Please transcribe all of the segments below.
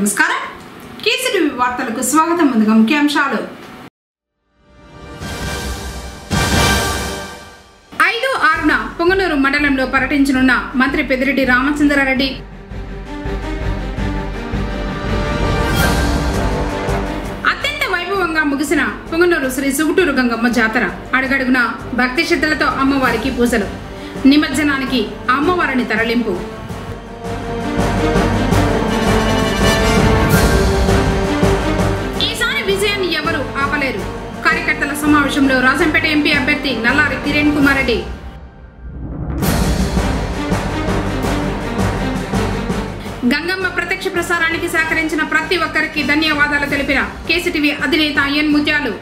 నమస్కారం కేసీటీవీ వార్తలకు స్వాగతం ముందుగా ముఖ్యాంశాలు ఐదు ఆరున పొంగనూరు మండలంలో పర్యటించనున్న మంత్రి పెద్దిరెడ్డి రామచంద్రారెడ్డి అత్యంత వైభవంగా ముగిసిన పొంగనూరు శ్రీ సుగుటూరు గంగమ్మ జాతర అడుగడుగున భక్తి శ్రద్ధలతో అమ్మవారికి పూజలు నిమజ్జనానికి అమ్మవారిని తరలింపు ఈసారి విజయాన్ని ఎవరు ఆపలేరు కార్యకర్తల సమావేశంలో రాజంపేట ఎంపీ అభ్యర్థి నల్లారి కిరణ్ కుమార్ రెడ్డి గంగమ్మ ప్రత్యక్ష ప్రసారానికి సహకరించిన ప్రతి ఒక్కరికి ధన్యవాదాలు తెలిపిన కేసీటీవీ అధినేత ఎన్ ముత్యాలు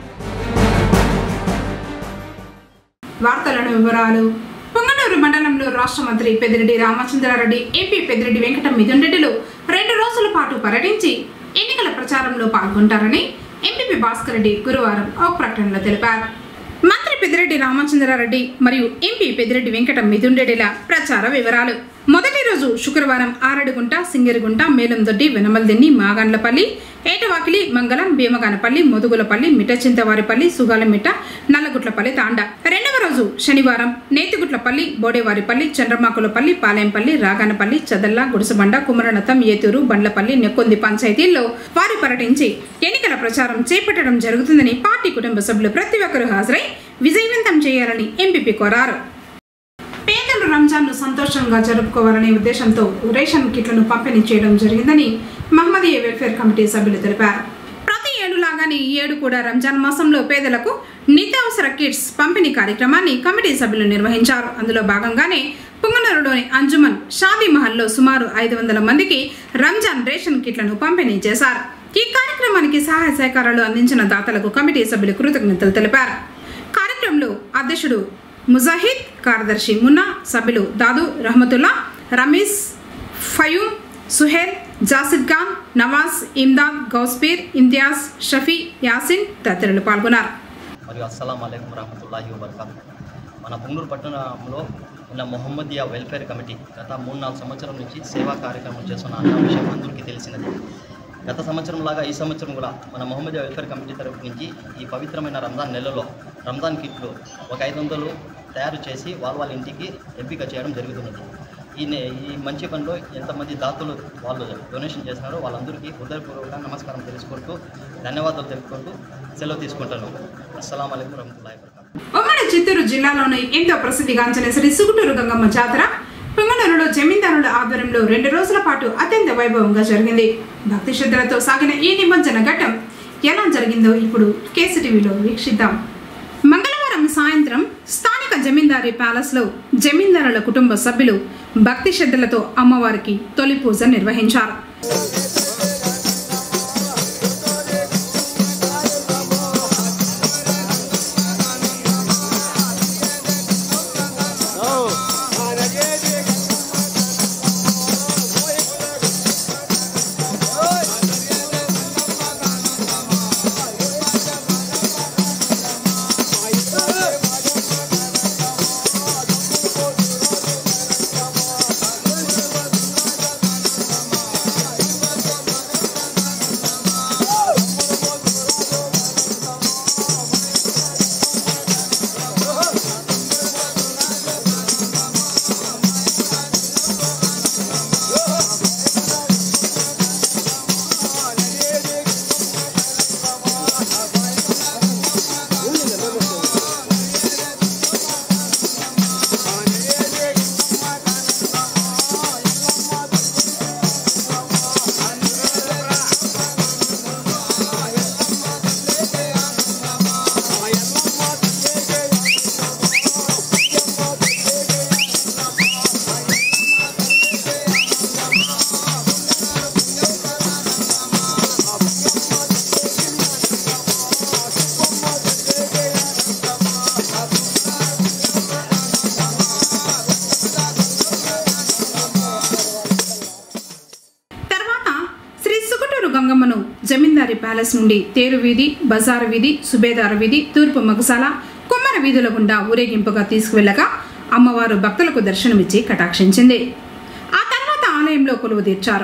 వార్తలను వివరాలు పొంగనూరు మండలంలో రాష్ట్ర మంత్రి పెద్దిరెడ్డి రామచంద్రారెడ్డి ఎంపీ పెద్దిరెడ్డి వెంకట మిథున్ రెడ్డిలు రెండు రోజుల పాటు పర్యటించి ఎన్నికల ప్రచారంలో పాల్గొంటారని ఎంపీపీ భాస్కర్ రెడ్డి గురువారం ఒక ప్రకటనలో తెలిపారు మంత్రి పెద్దిరెడ్డి రామచంద్రారెడ్డి మరియు ఎంపీ పెద్దిరెడ్డి వెంకట మిథున్ రెడ్డిల ప్రచార వివరాలు మొదటి రోజు శుక్రవారం ఆరడుగుంట సింగరిగుంట మేలందొడ్డి వెనమల్దిన్ని మాగండ్లపల్లి ఏటవాకిలి మంగళం భీమగానపల్లి మొదుగులపల్లి మిట్టచింతవారిపల్లి సుగాలమిట్ట నల్లగుట్లపల్లి తాండ రెండవ రోజు శనివారం నేతిగుట్లపల్లి బోడేవారిపల్లి చంద్రమాకులపల్లి పాలెంపల్లి రాగానపల్లి చదల్ల గుడిసబండ కుమరనతం ఏతూరు బండ్లపల్లి నెక్కొంది పంచాయతీల్లో వారు పర్యటించి ఎన్నికల ప్రచారం చేపట్టడం జరుగుతుందని పార్టీ కుటుంబ సభ్యులు ప్రతి ఒక్కరూ హాజరై విజయవంతం చేయాలని ఎంపీపీ కోరారు పేదలు రంజాన్ను సంతోషంగా జరుపుకోవాలనే ఉద్దేశంతో రేషన్ కిట్లను పంపిణీ చేయడం జరిగిందని మహమ్మదీయ వెల్ఫేర్ కమిటీ సభ్యులు తెలిపారు ప్రతి ఏడులాగానే ఈ ఏడు కూడా రంజాన్ మాసంలో పేదలకు నిత్యావసర కిట్స్ పంపిణీ కార్యక్రమాన్ని కమిటీ సభ్యులు నిర్వహించారు అందులో భాగంగానే పుంగనూరులోని అంజుమన్ షాదీ మహల్లో సుమారు ఐదు వందల మందికి రంజాన్ రేషన్ కిట్లను పంపిణీ చేశారు ఈ కార్యక్రమానికి సహాయ సహకారాలు అందించిన దాతలకు కమిటీ సభ్యులు కృతజ్ఞతలు తెలిపారు కార్యక్రమంలో అధ్యక్షుడు ముజాహిద్ కార్యదర్శి మున్నా సభ్యులు దాదు రహమతుల్లా రమీస్ ఫయూమ్ సుహేల్ జాసిద్ ఖాన్ నవాజ్ ఇమ్దాద్ గౌస్పీర్ ఇంతియాజ్ షఫీ యాసిన్ తదితరులు పాల్గొన్నారు మరియు అస్సలం అయికం రహమతుల్లాహి వబర్కాతు మన పుంగూరు పట్టణంలో ఉన్న మొహమ్మదియా వెల్ఫేర్ కమిటీ గత మూడు నాలుగు సంవత్సరం నుంచి సేవా కార్యక్రమం చేస్తున్న అన్న విషయం అందరికీ తెలిసినది గత సంవత్సరం లాగా ఈ సంవత్సరం కూడా మన మొహమ్మదియా వెల్ఫేర్ కమిటీ తరపు నుంచి ఈ పవిత్రమైన రంజాన్ నెలలో రంజాన్ కిట్లు ఒక ఐదు వందలు తయారు చేసి వాళ్ళ వాళ్ళ ఇంటికి ఎంపిక చేయడం జరుగుతున్నది ఈ నే- ఈ మంచి పనిలో ఎంతమంది దాతలు వాళ్ళు డొనేషన్ చేసినారో వాళ్ళందరికీ హృదయపూర్వకంగా నమస్కారం తెలుసుకుంటూ ధన్యవాదాలు తెలుపుకుంటూ సెలవు తీసుకుంటాను అస్సలం అయికం రహమతుల్లాహి వబర్కాతు ఉమ్మడి చిత్తూరు జిల్లాలోని ఎంతో ప్రసిద్ధిగాంచిన శ్రీ సుగుటూరు గంగమ్మ జాతర పొంగనూరులో జమీందారుల ఆధ్వర్యంలో రెండు రోజుల పాటు అత్యంత వైభవంగా జరిగింది భక్తి శ్రద్ధలతో సాగిన ఈ నిమజ్జన ఘట్టం ఎలా జరిగిందో ఇప్పుడు కేసీటీవీలో వీక్షిద్దాం మంగళవారం సాయంత్రం స్థానిక జమీందారీ ప్యాలెస్లో జమీందారుల కుటుంబ సభ్యులు భక్తి శ్రద్ధలతో అమ్మవారికి తొలి పూజ నిర్వహించారు తర్వాత శ్రీ సుకటూరు గంగమ్మను జమీందారి ప్యాలెస్ నుండి తేరు వీధి బజారు వీధి సుబేదారు వీధి తూర్పు మగసాల కుమ్మర వీధుల గుండా ఊరేగింపుగా తీసుకువెళ్లగా అమ్మవారు భక్తులకు దర్శనమిచ్చి కటాక్షించింది ఆ తర్వాత ఆలయంలో కొలువు తీర్చారు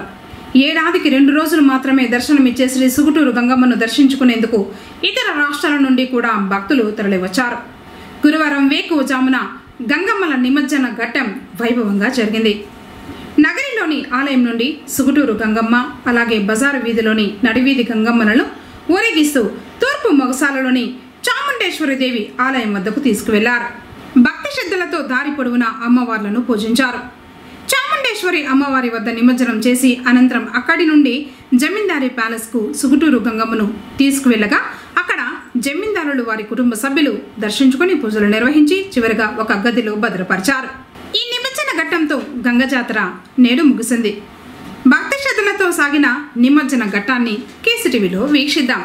ఏడాదికి రెండు రోజులు మాత్రమే దర్శనమిచ్చే శ్రీ సుగుటూరు గంగమ్మను దర్శించుకునేందుకు ఇతర రాష్ట్రాల నుండి కూడా భక్తులు తరలివచ్చారు గురువారం వేకువజామున గంగమ్మల నిమజ్జన ఘట్టం వైభవంగా జరిగింది నగరిలోని ఆలయం నుండి సుగుటూరు గంగమ్మ అలాగే బజారు వీధిలోని నడివీధి గంగమ్మలను ఊరేగిస్తూ తూర్పు మొగసాలలోని చాముండేశ్వరిదేవి ఆలయం వద్దకు తీసుకువెళ్లారు భక్తి శ్రద్ధలతో దారి పొడవునా అమ్మవార్లను పూజించారు చాముండేశ్వరి అమ్మవారి వద్ద నిమజ్జనం చేసి అనంతరం అక్కడి నుండి జమీందారీ ప్యాలెస్కు సుగుటూరు గంగమ్మను తీసుకువెళ్లగా అక్కడ జమీందారులు వారి కుటుంబ సభ్యులు దర్శించుకుని పూజలు నిర్వహించి చివరిగా ఒక గదిలో భద్రపరిచారు ఈ నిమజ్జన ఘట్టంతో గంగ జాతర నేడు ముగిసింది భక్తి శ్రద్ధలతో సాగిన నిమజ్జన ఘట్టాన్ని కేసీటీవీలో వీక్షిద్దాం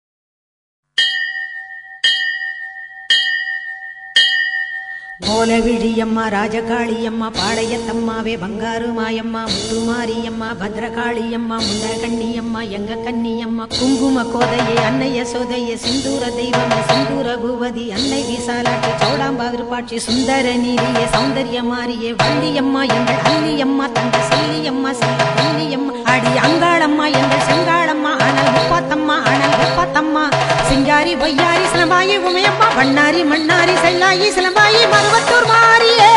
మూలవిడియమ్మ రాజకాళియమ్మ పాడయత్తమ్మవే బంగారు మాయమ్మ ముత్తుమారియమ్మ భద్రకాళియమ్మ ముందరకన్నియమ్మ ఎంగ కన్నియమ్మ కుంకుమ కోదయ్యే అన్నయ్య సోదయ్య సింధూర దైవమే సింధూర భూవది అన్నై విశాలాటి చౌడాంబాగిరిపాட்சி சுந்தர நீரிய சௌந்தர்ய மாறியே வள்ளியம்மா எங்கள் அல்லியம்மா தங்க செல்லியம்மா செல்ல கல்லியம்மா அடி அங்காளம்மா எங்கள் செங்காளம்மா அனல் முப்பாத்தம்மா அனல் வெப்பாத்தம்மா சிங்காரி பொய்யாரி சிலம்பாயி உமையம்மா வண்ணாரி மண்ணாரி செல்லாயி சிலம்பாயி மருவத்தூர் மாறியே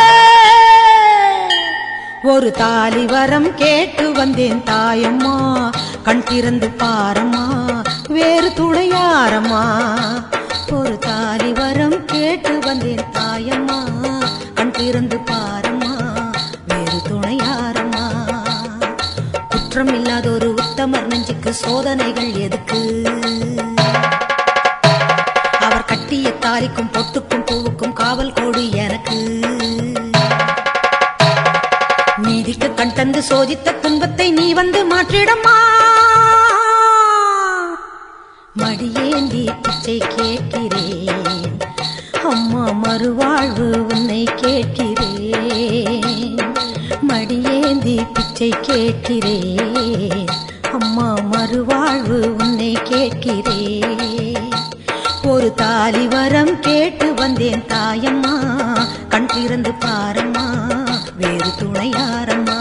ஒரு தாலி வரம் கேட்டு வந்தேன் தாயம்மா கண் திறந்து பாரம்மா வேறு துணையாரம்மா ஒரு தாலி வரம் கேட்டு வந்தேன் தாயம்மா கண் திறந்து பாரம்மா வேறு துணையாரம்மா குற்றம் இல்லாத ஒரு உத்தமர் நெஞ்சுக்கு சோதனைகள் எதுக்கு அவர் கட்டிய தாலிக்கும் பொட்டுக்கும் பூவுக்கும் காவல் கோடு எனக்கு நீதிக்கு கண் தந்து சோதித்த துன்பத்தை நீ வந்து மாற்றிடம்மா மடியேந்தி பிச்சை கேட்கிறேன் அம்மா மறுவாழ்வு உன்னை கேட்கிறேன் மடியேந்தி பிச்சை கேட்கிறேன் அம்மா மறுவாழ்வு உன்னை கேட்கிறேன் ஒரு தாலி வரம் கேட்டு வந்தேன் தாயம்மா கண் திறந்து பாரம்மா வேறு துணையாரம்மா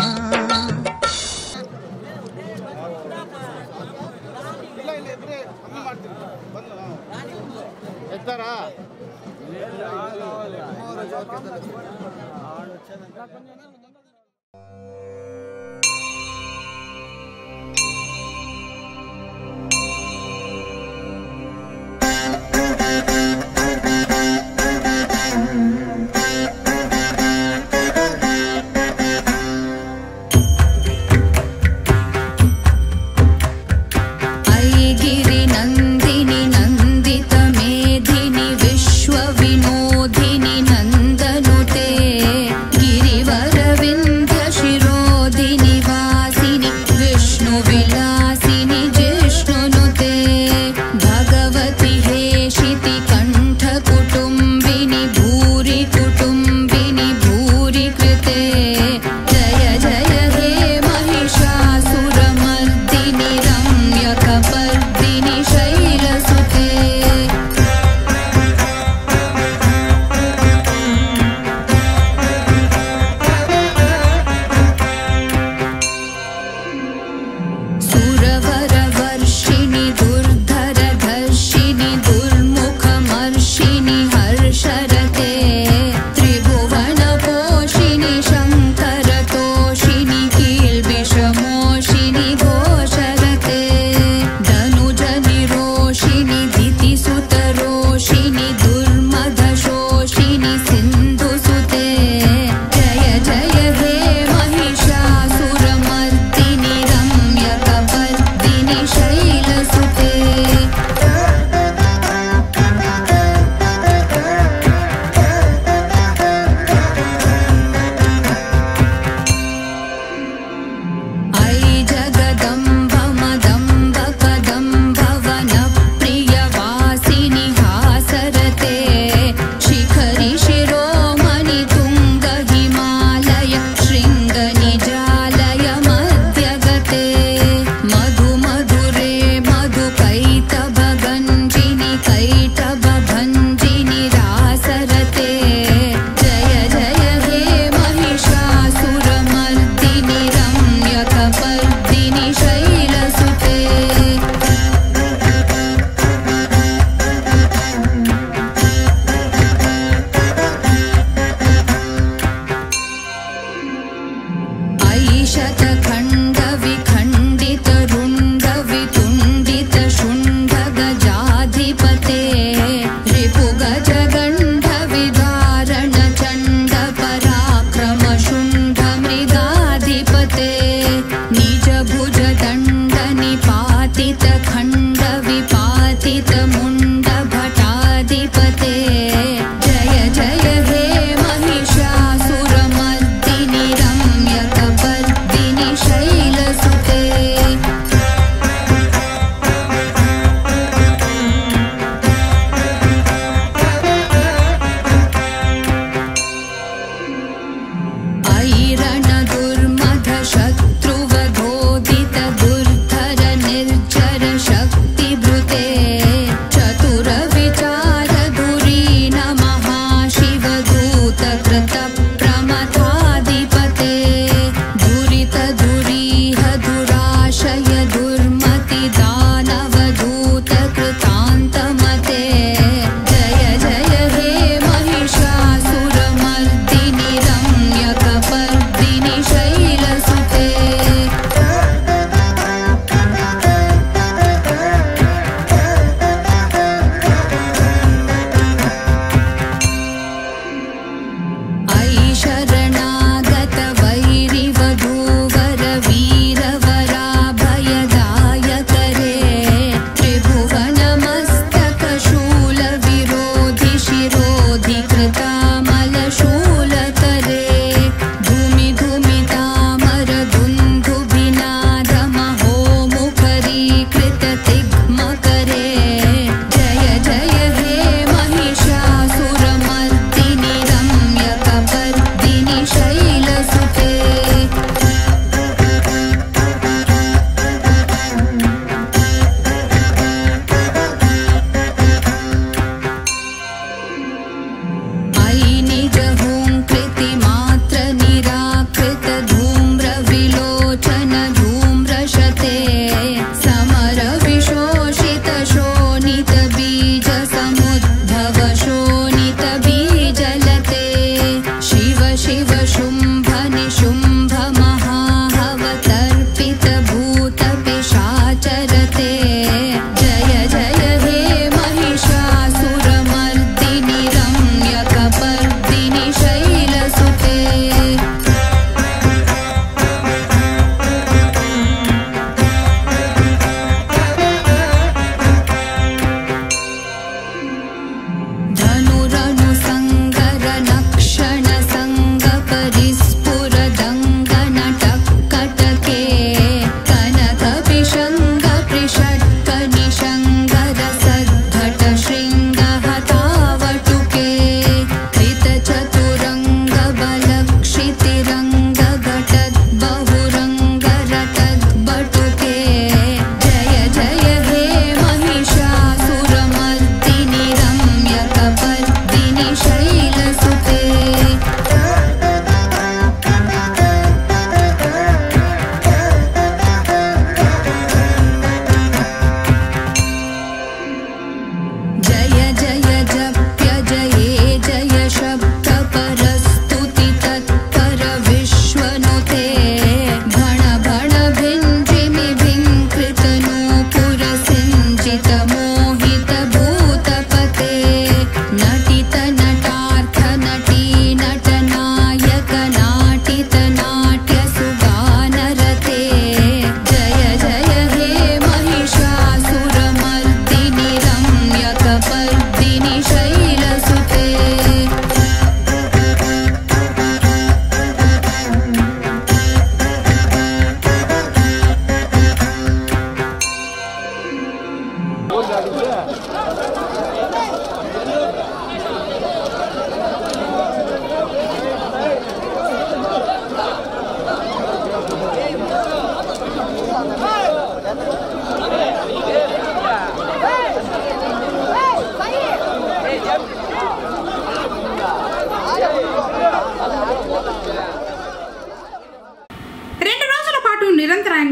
ಎತ್ತಾರಾ ऐगिरि नन्दिनि नन्दित मेधिनि विश्वविनोदिनि नन्दनुते गिरिवरविन्ध्य शिरोधारिणि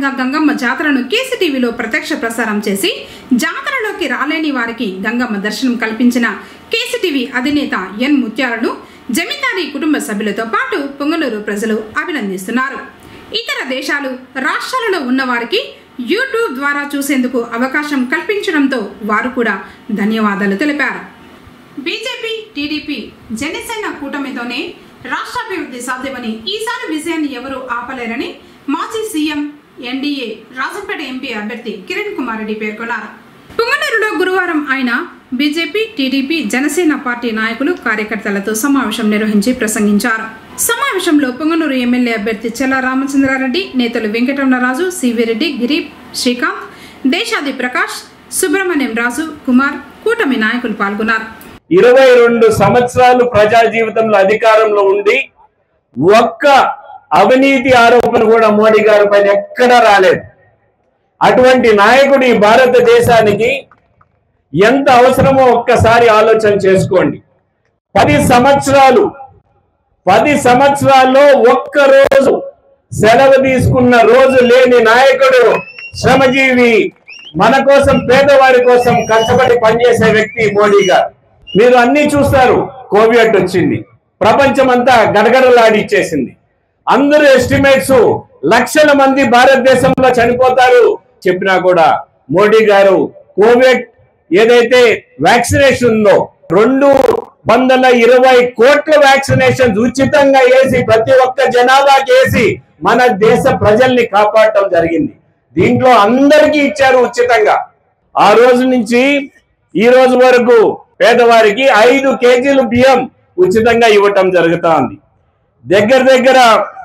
భాగంగా గంగమ్మ జాతరను కేసీటీవీలో ప్రత్యక్ష ప్రసారం చేసి జాతరలోకి రాలేని వారికి గంగమ్మ దర్శనం కల్పించిన కేసీటీవీ అధినేత ఎన్ ముత్యాలను జమీందారీ కుటుంబ సభ్యులతో పాటు పొంగనూరు ప్రజలు అభినందిస్తున్నారు ఇతర దేశాలు రాష్ట్రాలలో ఉన్న వారికి యూట్యూబ్ ద్వారా చూసేందుకు అవకాశం కల్పించడంతో వారు కూడా ధన్యవాదాలు తెలిపారు బీజేపీ టీడీపీ జనసేన కూటమితోనే రాష్ట్రాభివృద్ధి సాధ్యమని ఈసారి విజయాన్ని ఎవరూ ఆపలేరని మాజీ సీఎం ఎన్డీఏ రాజంపేట ఎంపీ అభ్యర్థి కిరణ్ కుమార్ రెడ్డి పేర్కొన్నారు పుంగనూరులో గురువారం ఆయన బీజేపీ టీడీపీ జనసేన పార్టీ నాయకులు కార్యకర్తలతో సమావేశం నిర్వహించి ప్రసంగించారు సమావేశంలో పొంగనూరు ఎమ్మెల్యే అభ్యర్థి చెల్ల రామచంద్రారెడ్డి నేతలు వెంకటరమణరాజు సివిరెడ్డి గిరీప్ శ్రీకాంత్ దేశాది ప్రకాష్ సుబ్రహ్మణ్యం రాజు కుమార్ కూటమి నాయకులు పాల్గొన్నారు ఇరవై రెండు సంవత్సరాలు ప్రజా జీవితంలో అధికారంలో ఉండి ఒక్క అవినీతి ఆరోపణ కూడా మోడీ గారి పైన ఎక్కడా రాలేదు అటువంటి నాయకుడు ఈ భారతదేశానికి ఎంత అవసరమో ఒక్కసారి ఆలోచన చేసుకోండి పది సంవత్సరాలు పది సంవత్సరాల్లో ఒక్క రోజు సెలవు తీసుకున్న రోజు లేని నాయకుడు శ్రమజీవి మన కోసం పేదవారి కోసం కష్టపడి పనిచేసే వ్యక్తి మోడీ గారు మీరు అన్ని చూస్తారు కోవిడ్ వచ్చింది ప్రపంచం అంతా గడగడలాడిచ్చేసింది అందరూ ఎస్టిమేట్స్ లక్షల మంది భారతదేశంలో చనిపోతారు చెప్పినా కూడా మోడీ గారు కోవిడ్ ఏదైతే వ్యాక్సినేషన్ ఉందో రెండు వందల ఇరవై కోట్ల వ్యాక్సినేషన్ ఉచితంగా వేసి ప్రతి ఒక్క జనాభాకి వేసి మన దేశ ప్రజల్ని కాపాడటం జరిగింది దీంట్లో అందరికీ ఇచ్చారు ఉచితంగా ఆ రోజు నుంచి ఈ రోజు వరకు పేదవారికి ఐదు కేజీలు బియ్యం ఉచితంగా ఇవ్వటం జరుగుతా ఉంది దగ్గర దగ్గర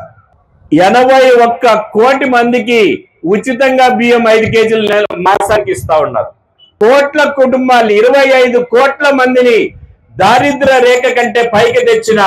ఎనభై ఒక్క కోటి మందికి ఉచితంగా బియ్యం ఐదు కేజీలు నెల మాసానికి ఇస్తా ఉన్నారు కోట్ల కుటుంబాలు ఇరవై ఐదు కోట్ల మందిని దారిద్ర రేఖ కంటే పైకి తెచ్చిన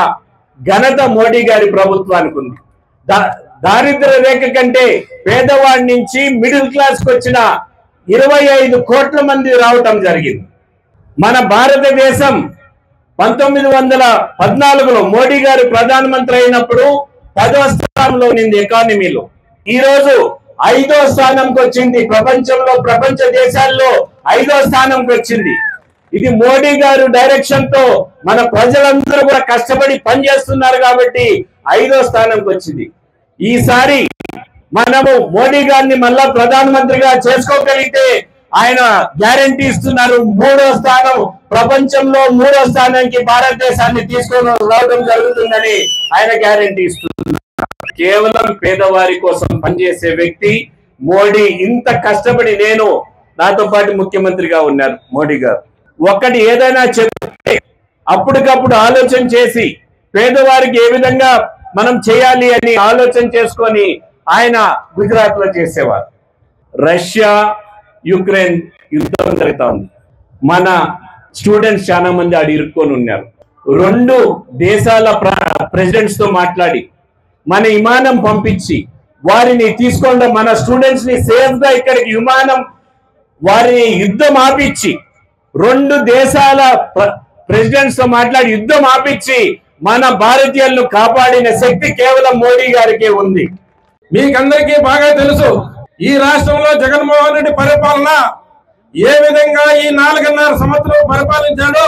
ఘనత మోడీ గారి ప్రభుత్వానికి ఉంది దా- దారిద్ర రేఖ కంటే పేదవాడి నుంచి మిడిల్ క్లాస్ కి వచ్చిన ఇరవై ఐదు కోట్ల మంది రావటం జరిగింది మన భారతదేశం పంతొమ్మిది వందల పద్నాలుగులో మోడీ గారు ప్రధానమంత్రి అయినప్పుడు పదో స్థానంలో ఉంది ఎకానమీలో ఈ రోజు ఐదో స్థానంకి వచ్చింది ప్రపంచంలో ప్రపంచ దేశాల్లో ఐదో స్థానంకి వచ్చింది ఇది మోడీ గారు డైరెక్షన్ తో మన ప్రజలందరూ కూడా కష్టపడి పనిచేస్తున్నారు కాబట్టి ఐదో స్థానంకి వచ్చింది ఈసారి మనము మోడీ గారిని మళ్ళా ప్రధానమంత్రిగా చేసుకోగలిగితే ఆయన గ్యారంటీ ఇస్తున్నారు మూడో స్థానం ప్రపంచంలో మూడో స్థానానికి భారతదేశాన్ని తీసుకొని రావడం జరుగుతుందని ఆయన గ్యారంటీ ఇస్తున్నారు కేవలం పేదవారి కోసం పనిచేసే వ్యక్తి మోడీ ఇంత కష్టపడి నేను నాతో పాటు ముఖ్యమంత్రిగా ఉన్నారు మోడీ గారు ఒక్కటి ఏదైనా చెప్తే అప్పటికప్పుడు ఆలోచన చేసి పేదవారికి ఏ విధంగా మనం చేయాలి అని ఆలోచన చేసుకొని ఆయన గుజరాత్ లో చేసేవారు రష్యా యుక్రెయిన్ యుద్ధం జరుగుతా ఉంది మన స్టూడెంట్స్ చాలా మంది ఆడ ఇరుక్కొని ఉన్నారు రెండు దేశాల ప్రెసిడెంట్స్ తో మాట్లాడి మన విమానం పంపించి వారిని తీసుకొని మన స్టూడెంట్స్ ని సేఫ్ గా ఇక్కడికి విమానం వారిని యుద్ధం ఆపిచ్చి రెండు దేశాల ప్రెసిడెంట్స్ తో మాట్లాడి యుద్ధం ఆపిచ్చి మన భారతీయులను కాపాడిన శక్తి కేవలం మోడీ గారికే ఉంది మీకందరికీ బాగా తెలుసు ఈ రాష్ట్రంలో జగన్మోహన్ రెడ్డి పరిపాలన ఏ విధంగా ఈ నాలుగున్నర సంవత్సరం పరిపాలించాడో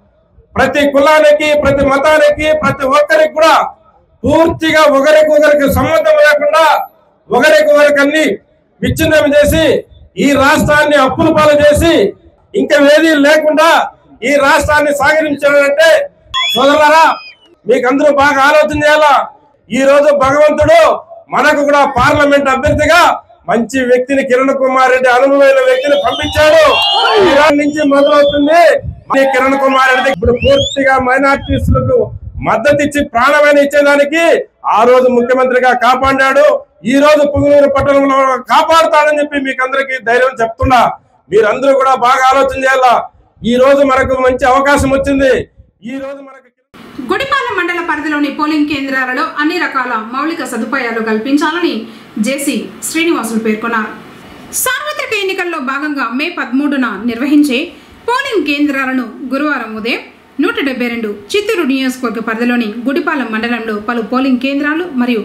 ప్రతి కులానికి ప్రతి మతానికి ప్రతి ఒక్కరికి కూడా పూర్తిగా ఒకరికి ఒకరికి సంబంధం లేకుండా ఒకరికి ఒకరికి అన్ని విచ్ఛిన్నం చేసి ఈ రాష్ట్రాన్ని అప్పుల పాలు చేసి ఇంకా ఏది లేకుండా ఈ రాష్ట్రాన్ని సాగరించాడంటే సోదరులారా మీకందరూ బాగా ఆలోచన చేయాలా ఈ రోజు భగవంతుడు మనకు కూడా పార్లమెంట్ అభ్యర్థిగా మంచి వ్యక్తిని కిరణ్ కుమార్ రెడ్డి అనుభవమైన వ్యక్తిని పంపించాడు ఈరాన్ నుంచి మొదలవుతుంది ఈ కిరణ్ కుమార్ రెడ్డి ఇప్పుడు పూర్తిగా మైనార్టీస్లకు మద్దతు ఇచ్చి ప్రాణమైన ఇచ్చేదానికి ఆ రోజు ముఖ్యమంత్రిగా కాపాడాడు ఈ రోజు పుంగనూరు పట్టణంలో కాపాడుతాడని చెప్పి మీకు అందరికీ ధైర్యం చెప్తున్నా మీరందరూ కూడా బాగా ఆలోచన చేయాలా ఈ రోజు మనకు మంచి అవకాశం వచ్చింది ఈ రోజు మనకు గుడిపాలెం మండల పరిధిలోని పోలింగ్ కేంద్రాలలో అన్ని రకాల మౌలిక సదుపాయాలు కల్పించాలని జేసీ శ్రీనివాసులు పేర్కొన్నారు సార్వత్రిక ఎన్నికల్లో భాగంగా మే పదమూడున నిర్వహించే పోలింగ్ కేంద్రాలను గురువారం ఉదయం నూట డెబ్బై రెండు చిత్తూరు నియోజకవర్గ పరిధిలోని గుడిపాలెం మండలంలో పలు పోలింగ్ కేంద్రాలు మరియు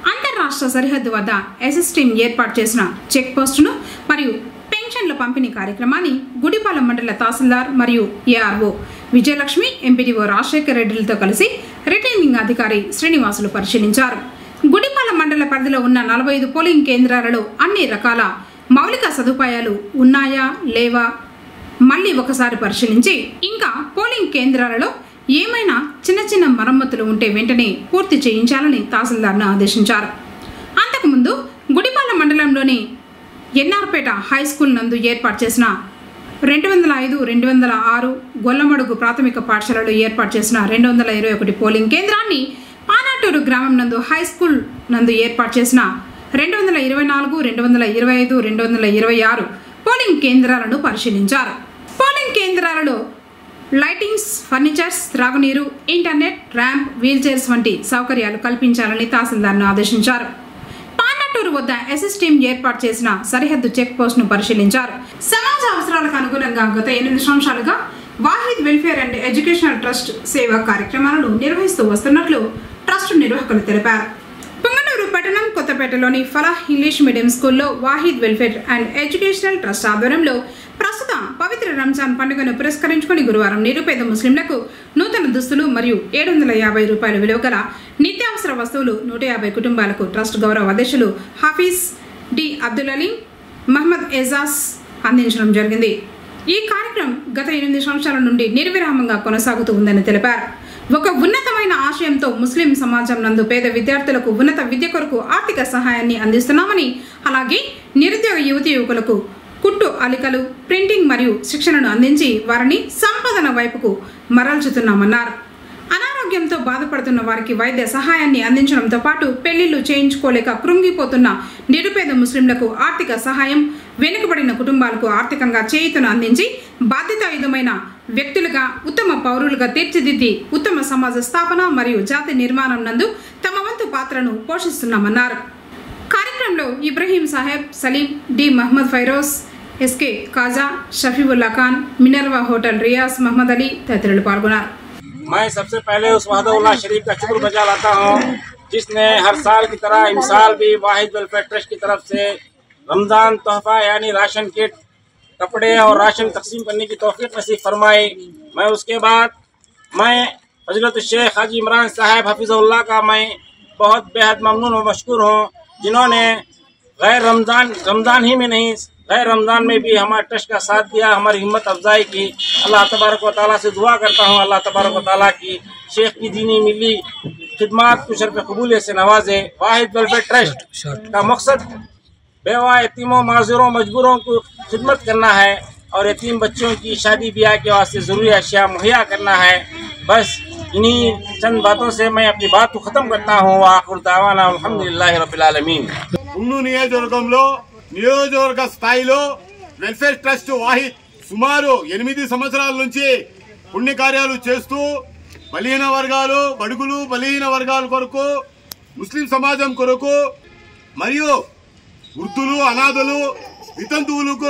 అంతర్రాష్ట్ర సరిహద్దు వద్ద ఎస్ఎస్ టీం ఏర్పాటు చేసిన చెక్ పోస్టును మరియు పెన్షన్ల పంపిణీ కార్యక్రమాన్ని గుడిపాలెం మండల తహసీల్దార్ మరియు ఏఆర్ఓ విజయలక్ష్మి ఎంపీడీఓ రాజశేఖర్ రెడ్డిలతో కలిసి రిటర్నింగ్ అధికారి శ్రీనివాసులు పరిశీలించారు గుడిపాలెం మండల పరిధిలో ఉన్న నలభై ఐదు పోలింగ్ కేంద్రాలలో అన్ని రకాల మౌలిక సదుపాయాలు ఉన్నాయా లేవా మళ్ళీ ఒకసారి పరిశీలించి ఇంకా పోలింగ్ కేంద్రాలలో ఏమైనా చిన్న చిన్న మరమ్మతులు ఉంటే వెంటనే పూర్తి చేయించాలని తహసీల్దార్ను ఆదేశించారు అంతకుముందు గుడిపాలెం మండలంలోని ఎన్ఆర్పేట హై స్కూల్ నందు ఏర్పాటు చేసిన రెండు వందల ఐదు రెండు వందల ఆరు గొల్లమడుగు ప్రాథమిక పాఠశాలలో ఏర్పాటు చేసిన రెండు వందల ఇరవై ఒకటి పోలింగ్ కేంద్రాన్ని పానాటూరు గ్రామం నందు హై స్కూల్ నందు ఏర్పాటు చేసిన రెండు వందల ఇరవై నాలుగు రెండు వందల ఇరవై ఐదు రెండు వందల ఇరవై ఆరు పోలింగ్ కేంద్రాలను పరిశీలించారు పోలింగ్ కేంద్రాలలో లైటింగ్స్ ఫర్నిచర్స్ త్రాగునీరు ఇంటర్నెట్ ర్యాంప్ వీల్ చైర్స్ వంటి సౌకర్యాలు కల్పించాలని తహసీల్దార్ను ఆదేశించారు పానట్టూరు వద్ద ఎస్ఎస్ టీం ఏర్పాటు చేసిన సరిహద్దు చెక్ పోస్ట్ ను పరిశీలించారు సమాజ అవసరాలకు అనుగుణంగా గత ఎనిమిది సంవత్సరాలుగా Wahid welfare and educational trust సేవా కార్యక్రమాలను నిర్వహిస్తూ వస్తున్నట్లు ట్రస్ట్ నిర్వాహకులు తెలిపారు పుంగనూరు పట్టణం కొత్తపేటలోని ఫలాహ్ ఇంగ్లీష్ మీడియం స్కూల్లో Wahid welfare and educational trust ఆధ్వర్యంలో ప్రస్తుత పవిత్ర రంజాన్ పండుగను పురస్కరించుకుని గురువారం నిరుపేద ముస్లింలకు నూతన దుస్తులు మరియు ఏడు వందల యాభై రూపాయల విలువ గల నిత్యావసర వస్తువులు నూట యాభై కుటుంబాలకు ట్రస్ట్ గౌరవ అధ్యక్షులు హాఫీజ్ డి అబ్దుల్ అలీ మహమ్మద్ ఎజాజ్ అందించడం జరిగింది ఈ కార్యక్రమం గత ఎనిమిది సంవత్సరాల నుండి నిర్విరామంగా కొనసాగుతూ ఉందని తెలిపారు ఒక ఉన్నతమైన ఆశయంతో ముస్లిం సమాజం నందు పేద విద్యార్థులకు ఉన్నత విద్య కొరకు ఆర్థిక సహాయాన్ని అందిస్తున్నామని అలాగే నిరుద్యోగ యువతి యువకులకు కుట్టు అలికలు ప్రింటింగ్ మరియు శిక్షణను అందించి వారిని సంపాదన వైపుకు మరల్చుతున్నామన్నారు అనారోగ్యంతో బాధపడుతున్న వారికి వైద్య సహాయాన్ని అందించడంతో పాటు పెళ్లిళ్లు చేయించుకోలేక కృంగిపోతున్న నిరుపేద ముస్లింలకు ఆర్థిక సహాయం వెనుకబడిన కుటుంబాలకు ఆర్థికంగా చేయుతను అందించి బాధ్యతాయుతమైన వ్యక్తులుగా ఉత్తమ పౌరులుగా తీర్చిదిద్ది ఉత్తమ సమాజ స్థాపన మరియు జాతి నిర్మాణం నందు తమ వంతు పాత్రను పోషిస్తున్నామన్నారు కార్యక్రమంలో Ibrahim Saheb Saleem D Mohammed Feroz SK Khaja Shafiulla Khan Minerva hotel Riyaz Mohammed Ali తదితరులు పాల్గొన్నారు मैं सबसे पहले उस वहदउल्ला शरीफ का शुक्र बजा लाता हूँ जिसने हर साल की तरह इन साल भी वाहिद वेलफेयर ट्रस्ट की तरफ से रमज़ान तोहफा यानी राशन किट कपड़े और राशन तकसीम करने की तोफ़ी नसीब फरमाई मैं उसके बाद मैं हजरत शेख हाजी इमरान साहब हफीज़ुल्लाह का मैं बहुत बेहद ममनून और मशहूर हूँ जिन्होंने गैर रमज़ान रमज़ान ही में नहीं गैर रमज़ान में भी हमारे ट्रस्ट का साथ दिया हमारी हिम्मत अफजाई की अल्लाह तबारक व ताली से दुआ करता हूँ अल्लाह तबारक व ताली की शेख की दीनी मिली खिदमात को शरफ कबूलियत से नवाजे वाहिद वेलफेयर ट्रस्ट का मकसद बेवा यतीमों माजूरों मजबूरों को खिदमत करना है और यतीम बच्चों की शादी ब्याह के वास्ते ज़रूरी अशिया मुहैया करना है बस इन्हीं चंद बातों से मैं अपनी बात को ख़त्म करता हूँ आखिर दावाना अलहमदिल्ला रबीआलमीन పుంగనూరు నియోజకవర్గంలో నియోజకవర్గ స్థాయిలో వెల్ఫేర్ ట్రస్ట్ వాహిద్ సుమారు ఎనిమిది సంవత్సరాల నుంచి పుణ్యకార్యాలు చేస్తూ బలహీన వర్గాలు బడుగులు బలహీన వర్గాల కొరకు ముస్లిం సమాజం కొరకు మరియు వృద్ధులు అనాథలు వితంతువులకు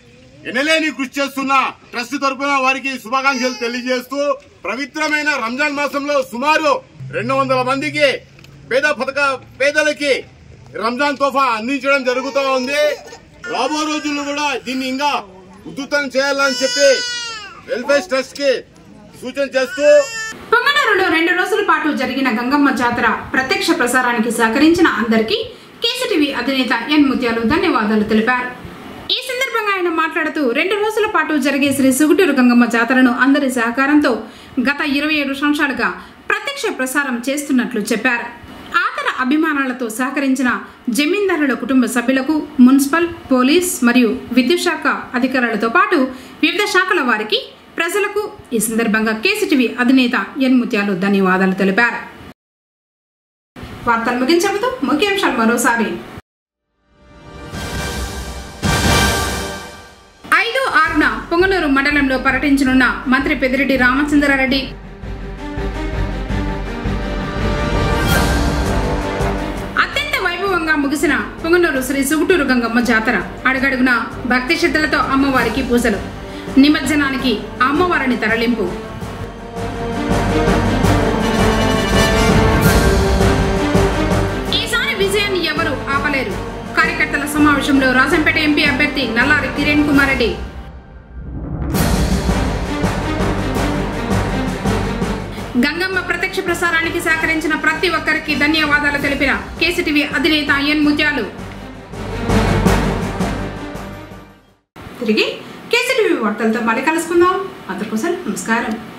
ఎనలేని కృషి చేస్తున్న ట్రస్ట్ తరపున వారికి శుభాకాంక్షలు తెలియజేస్తూ పవిత్రమైన రంజాన్ మాసంలో సుమారు రెండు వందల మందికి పేద పథక పేదలకి రంజాన్ తోఫా అందించడం జరుగుతూ ఉంది రాబో రోజుల్లో కూడా దీన్ని ఇంకా ఉద్ధృతం చేయాలని చెప్పి వెల్ఫేర్ ట్రస్ట్ కి సూచన చేస్తూ పొంగనూరులో రెండు రోజుల పాటు జరిగిన గంగమ్మ జాతర ప్రత్యక్ష ప్రసారానికి సహకరించిన అందరికీ కేసీటీవీ అధినేత ఎన్ ముత్యాలు ధన్యవాదాలు తెలిపారు ఈ సందర్భంగా ఆయన మాట్లాడుతూ రెండు రోజుల పాటు జరిగే శ్రీ సుగుటూరు గంగమ్మ జాతరను అందరి సహకారంతో గత ఇరవై ఏడు సంవత్సరాలుగా ప్రత్యక్ష ప్రసారం చేస్తున్నట్లు చెప్పారు ఆదర అభిమానాలతో సహకరించిన జమీందారుల కుటుంబ సభ్యులకు మున్సిపల్ పోలీస్ మరియు విద్యుత్ శాఖ అధికారులతో పాటు వివిధ శాఖల వారికి ప్రజలకు ఈ సందర్భంగా కేసీటీవీ అధినేత ఎన్ ముత్యాలు ధన్యవాదాలు తెలిపారు వార్తలు ముగించబోతూ ముఖ్యాంశాలు మరోసారి ఐదు ఆరున పొంగనూరు మండలంలో పర్యటించనున్న మంత్రి పెద్దిరెడ్డి రామచంద్రారెడ్డి అత్యంత వైభవంగా ముగిసిన పొంగనూరు శ్రీ సుగుటూరు గంగమ్మ జాతర అడుగడుగున భక్తి శ్రద్ధలతో అమ్మవారికి పూజలు నిమజ్జనానికి అమ్మవారిని తరలింపు ఈసారి సమావేశంలో రాజంపేట ఎంపీ అభ్యర్థి నల్లారి కిరణ్ కుమార్ రెడ్డి గంగమ్మ ప్రత్యక్ష ప్రసారానికి సహకరించిన ప్రతి ఒక్కరికి ధన్యవాదాలు తెలిపిన కేసీటీవీ అధినేత ఎన్ ముత్యాలు తిరిగి కేసీటీవీ వార్తలతో మళ్ళీ కలుసుకుందాం అందరికోసం నమస్కారం